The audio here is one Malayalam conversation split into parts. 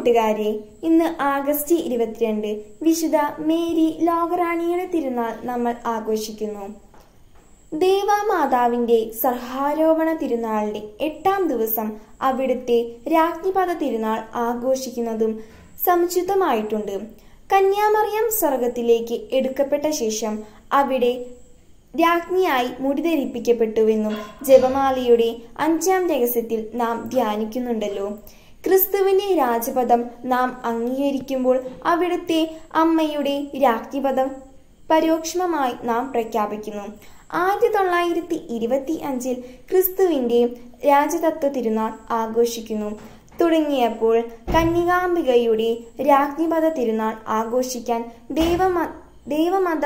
കൂട്ടുകാരെ ഇന്ന് ആഗസ്റ്റ് ഇരുപത്തിരണ്ട് വിശുദ്ധ മേരി ലോകറാണിയുടെ തിരുനാൾ നമ്മൾ ആഘോഷിക്കുന്നു ദേവാമാതാവിന്റെ സർഹാരോപണ തിരുനാളിന്റെ എട്ടാം ദിവസം അവിടുത്തെ രാജ്ഞിപദ തിരുനാൾ ആഘോഷിക്കുന്നതും സമുചിതമായിട്ടുണ്ട് കന്യാമറിയം സ്വർഗത്തിലേക്ക് എടുക്കപ്പെട്ട ശേഷം അവിടെ രാജ്ഞിയായി മുടിധരിപ്പിക്കപ്പെട്ടുവെന്നും ജപമാലയുടെ അഞ്ചാം രഹസ്യത്തിൽ നാം ധ്യാനിക്കുന്നുണ്ടല്ലോ ക്രിസ്തുവിന്റെ രാജപദം നാം അംഗീകരിക്കുമ്പോൾ അവിടുത്തെ അമ്മയുടെ രാജ്ഞിപദം പരോക്ഷമായി നാം പ്രഖ്യാപിക്കുന്നു ആയിരത്തി തൊള്ളായിരത്തി ഇരുപത്തി അഞ്ചിൽ ക്രിസ്തുവിന്റെ രാജതത്വ തിരുനാൾ ആഘോഷിക്കുന്നു തുടങ്ങിയപ്പോൾ കന്യകാംബികയുടെ രാജ്ഞിപദ തിരുനാൾ ആഘോഷിക്കാൻ ദേവമ ദേവമത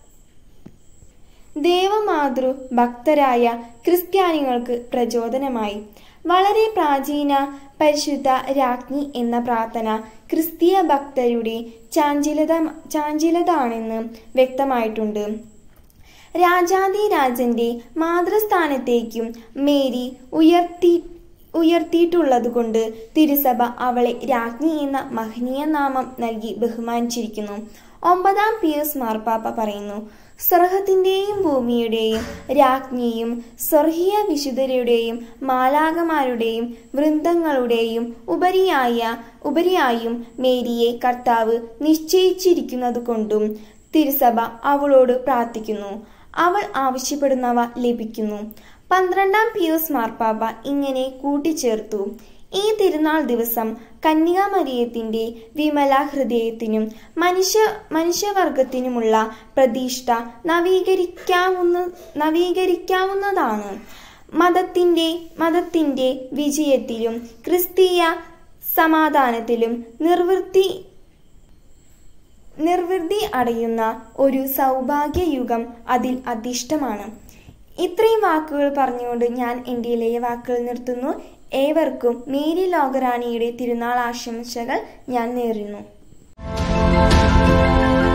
ദേവമാതൃ ഭക്തരായ ക്രിസ്ത്യാനികൾക്ക് പ്രചോദനമായി വളരെ പ്രാചീന പരിശുദ്ധ രാജ്ഞി എന്ന പ്രാർത്ഥന ക്രിസ്തീയ ഭക്തരുടെ ചാഞ്ചിലത ചാഞ്ചിലതാണെന്ന് വ്യക്തമായിട്ടുണ്ട് രാജാതിരാജന്റെ മാതൃസ്ഥാനത്തേക്കും മേരി ഉയർത്തി ഉയർത്തിയിട്ടുള്ളതുകൊണ്ട് തിരുസഭ അവളെ രാജ്ഞി എന്ന മഹനീയ നാമം നൽകി ബഹുമാനിച്ചിരിക്കുന്നു ഒമ്പതാം പിയൂസ് മാർപ്പാപ്പ പറയുന്നു സ്വർഗത്തിന്റെയും ഭൂമിയുടെയും രാജ്ഞിയും സ്വർഗീയ വിശുദ്ധരുടെയും മാലാകമാരുടെയും വൃന്ദങ്ങളുടെയും ഉപരിയായ ഉപരിയായും മേരിയെ കർത്താവ് നിശ്ചയിച്ചിരിക്കുന്നതുകൊണ്ടും തിരുസഭ അവളോട് പ്രാർത്ഥിക്കുന്നു അവൾ ആവശ്യപ്പെടുന്നവ ലഭിക്കുന്നു പന്ത്രണ്ടാം പിയൂസ് മാർപ്പാപ്പ ഇങ്ങനെ കൂട്ടിച്ചേർത്തു ഈ തിരുനാൾ ദിവസം കന്യകാമരിയത്തിന്റെ വിമല ഹൃദയത്തിനും മനുഷ്യ മനുഷ്യവർഗത്തിനുമുള്ള പ്രതീഷ്ഠ നവീകരിക്കാവുന്ന നവീകരിക്കാവുന്നതാണ് മതത്തിന്റെ മതത്തിന്റെ വിജയത്തിലും ക്രിസ്തീയ സമാധാനത്തിലും നിർവൃത്തി നിർവൃത്തി അടയുന്ന ഒരു സൗഭാഗ്യയുഗം അതിൽ അധിഷ്ഠമാണ് ഇത്രയും വാക്കുകൾ പറഞ്ഞുകൊണ്ട് ഞാൻ എൻ്റെ ഇളയ വാക്കുകൾ നിർത്തുന്നു ഏവർക്കും മേരി ലോകറാണിയുടെ തിരുനാൾ ആശംസകൾ ഞാൻ നേരുന്നു